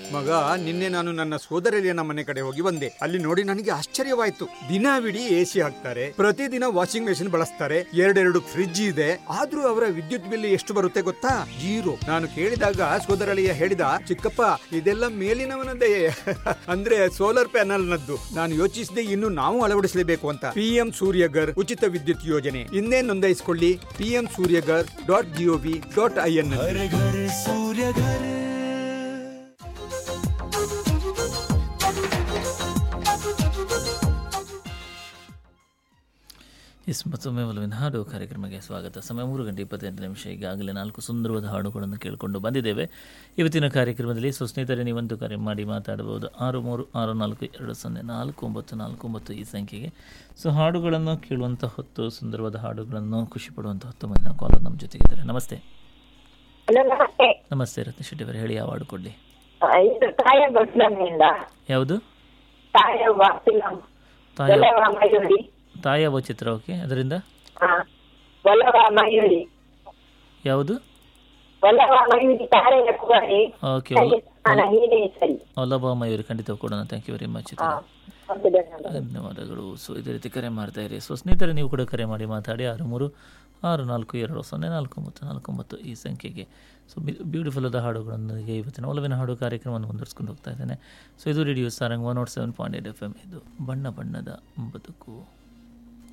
ಮಗ ನಿನ್ನೆ ನಾನು ನನ್ನ ಸೋದರಳಿಯನ ಮನೆ ಕಡೆ ಹೋಗಿ ಬಂದೆ ಅಲ್ಲಿ ನೋಡಿ ನನಗೆ ಆಶ್ಚರ್ಯವಾಯ್ತು ದಿನವಿಡೀ ಎಸಿ ಹಾಕ್ತಾರೆ ಪ್ರತಿದಿನ ವಾಷಿಂಗ್ ಮೆಷಿನ್ ಬಳಸ್ತಾರೆ ಎರಡೆರಡು ಫ್ರಿಡ್ಜ್ ಇದೆ ಆದ್ರೂ ಅವರ ವಿದ್ಯುತ್ ಬಿಲ್ ಎಷ್ಟು ಬರುತ್ತೆ ಗೊತ್ತಾ ಜೀರೋ ನಾನು ಕೇಳಿದಾಗ ಸೋದರಳಿಯ ಹೇಳಿದ ಚಿಕ್ಕಪ್ಪ ಇದೆಲ್ಲ ಮೇಲಿನವನದೇ ಅಂದ್ರೆ ಸೋಲಾರ್ ಪ್ಯಾನಲ್ ನದ್ದು ನಾನು ಯೋಚಿಸಿದೆ ಇನ್ನು ನಾವು ಅಳವಡಿಸಲೇಬೇಕು ಅಂತ ಪಿಎಂ ಸೂರ್ಯಗರ್ ಉಚಿತ ವಿದ್ಯುತ್ ಯೋಜನೆ ಇನ್ನೇ ನೋಂದಾಯಿಸಿಕೊಳ್ಳಿ PM Suryaghar dot GOV dot I N घर घर सूर्य घर ಎಸ್ ಮತ್ತೊಮ್ಮೆ ಒಲವಿನ ಹಾಡು ಕಾರ್ಯಕ್ರಮಕ್ಕೆ ಸ್ವಾಗತ ಸಮಯ ಮೂರು ಗಂಟೆ ಇಪ್ಪತ್ತೆಂಟು ನಿಮಿಷ ಈಗಾಗಲೇ ನಾಲ್ಕು ಸುಂದರವಾದ ಹಾಡುಗಳನ್ನು ಕೇಳಿಕೊಂಡು ಬಂದಿದ್ದೇವೆ ಇವತ್ತಿನ ಕಾರ್ಯಕ್ರಮದಲ್ಲಿ ಸೊ ಸ್ನೇಹಿತರೆ ನೀವಂತೂ ಕರೆ ಮಾಡಿ ಮಾತಾಡಬಹುದು ಆರು ಮೂರು ಆರು ನಾಲ್ಕು ಎರಡು ಸೊನ್ನೆ ನಾಲ್ಕು ಒಂಬತ್ತು ನಾಲ್ಕು ಒಂಬತ್ತು ಈ ಸಂಖ್ಯೆಗೆ ಸೊ ಹಾಡುಗಳನ್ನು ಕೇಳುವಂಥ ಹೊತ್ತು ಸುಂದರವಾದ ಹಾಡುಗಳನ್ನು ಖುಷಿ ಪಡುವಂಥ ಹೊತ್ತು ಮುಂದಿನ ಕಾಲರ್ ನಮ್ಮ ಜೊತೆಗಿದ್ದಾರೆ ನಮಸ್ತೆ ಹಲೋ ನಮಸ್ತೆ ನಮಸ್ತೆ ರತ್ನ ಶೆಟ್ಟಿ ಅವರೇ ಹೇಳಿ ಯಾವ ಹಾಡು ಕೊಡಲಿ ಆ, ಇದು ತಾಯ ಬಸ್ಲಮ್ಮಿಂದ ಯಾವುದು ತಾಯ ವಾಸಿಲಂ ತಾಯ ಒಲವ ಮಯೂರಿ ತಾಯವ ಚಿತ್ರ ಓಕೆ ಅದರಿಂದ ಹಾ ಒಲವ ಮಯೂರಿ ಯಾವುದು ಒಲವ ಮಯೂರಿ ತಾರೆಯ ಕುಮಾರಿ ಓಕೆ ಹಣ ಹೀಗೆ ಸರಿ ಒಲಬ ಮಯೂರಿ ಖಂಡಿತ ಕೊಡೋಣ ಥ್ಯಾಂಕ್ ಯು ವೆರಿ ಮಚ್ ಹಾ ಓಕೆ ಧನ್ಯವಾದ ಧನ್ಯವಾದಗಳು ಸೊ ಇದೇ ರೀತಿ ಕರೆ ಮಾಡ್ತಾ ಇರಿ ಸೊ ಸ್ನೇಹಿತರೆ ನೀವು ಕೂಡ ಕರೆ ಮಾಡಿ ಮಾತಾಡಿ ಆರು ಮೂರು ಆರು ನಾಲ್ಕು ಎರಡು ಸೊನ್ನೆ ನಾಲ್ಕು ಒಂಬತ್ತು ನಾಲ್ಕು ಒಂಬತ್ತು ಈ ಸಂಖ್ಯೆಗೆ ಸೊ ಬ್ಯೂಟಿಫುಲ್ ಆದ ಹಾಡುಗಳೊಂದಿಗೆ ಇವತ್ತಿನ ಒಲವಿನ ಹಾಡು ಕಾರ್ಯಕ್ರಮವನ್ನು ಮುಂದುವರಿಸ್ಕೊಂಡು ಹೋಗ್ತಾ ಇದ್ದೇನೆ ಸೊ ಇದು radio Sarang one nought seven point eight F M ಇದು ಬಣ್ಣ ಬಣ್ಣದ ಬದುಕು